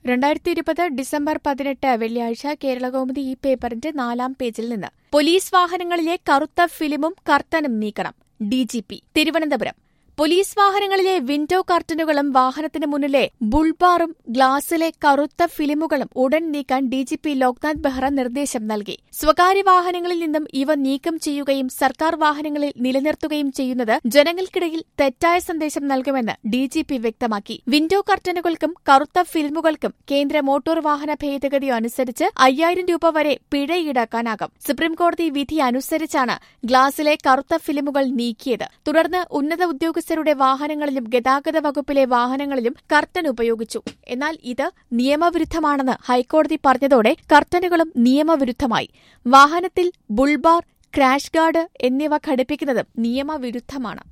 രണ്ടായിരത്തി ഇരുപത് ഡിസംബർ പതിനെട്ട് വെള്ളിയാഴ്ച കേരളകൗമുദി ഈ പേപ്പറിന്റെ നാലാം പേജിൽ നിന്ന് പോലീസ് വാഹനങ്ങളിലെ കറുത്ത ഫിലിമും കർട്ടനും നീക്കണം ഡിജിപി തിരുവനന്തപുരം പോലീസ് വാഹനങ്ങളിലെ വിൻഡോ കർട്ടനുകളും വാഹനത്തിന് മുന്നിലെ ബുൾബാറും ഗ്ലാസിലെ കറുത്ത ഫിലിമുകളും ഉടൻ നീക്കാൻ ഡിജിപി ലോക്നാഥ് ബെഹ്റ നിർദ്ദേശം നൽകി സ്വകാര്യ വാഹനങ്ങളിൽ നിന്നും ഇവ നീക്കം ചെയ്യുകയും സർക്കാർ വാഹനങ്ങളിൽ നിലനിർത്തുകയും ചെയ്യുന്നത് ജനങ്ങൾക്കിടയിൽ തെറ്റായ സന്ദേശം നൽകുമെന്ന് ഡിജിപി വ്യക്തമാക്കി വിൻഡോ കർട്ടനുകൾക്കും കറുത്ത ഫിലിമുകൾക്കും കേന്ദ്ര മോട്ടോർ വാഹന ഭേദഗതി അനുസരിച്ച് അയ്യായിരം രൂപ വരെ പിഴ ഈടാക്കാനാകും സുപ്രീംകോടതി വിധി അനുസരിച്ചാണ് ഗ്ലാസിലെ കറുത്ത ഫിലിമുകൾ നീക്കിയത് തുടർന്ന് ഉന്നത ഉദ്യോഗസ്ഥരുടെ വാഹനങ്ങളിലും ഗതാഗത വകുപ്പിലെ വാഹനങ്ങളിലും കർട്ടൻ ഉപയോഗിച്ചു എന്നാൽ ഇത് നിയമവിരുദ്ധമാണെന്ന് ഹൈക്കോടതി പറഞ്ഞതോടെ കർട്ടനുകളും നിയമവിരുദ്ധമായി വാഹനത്തിൽ ബുൾബാർ ക്രാഷ് ഗാർഡ് എന്നിവ ഘടിപ്പിക്കുന്നതും നിയമവിരുദ്ധമാണ്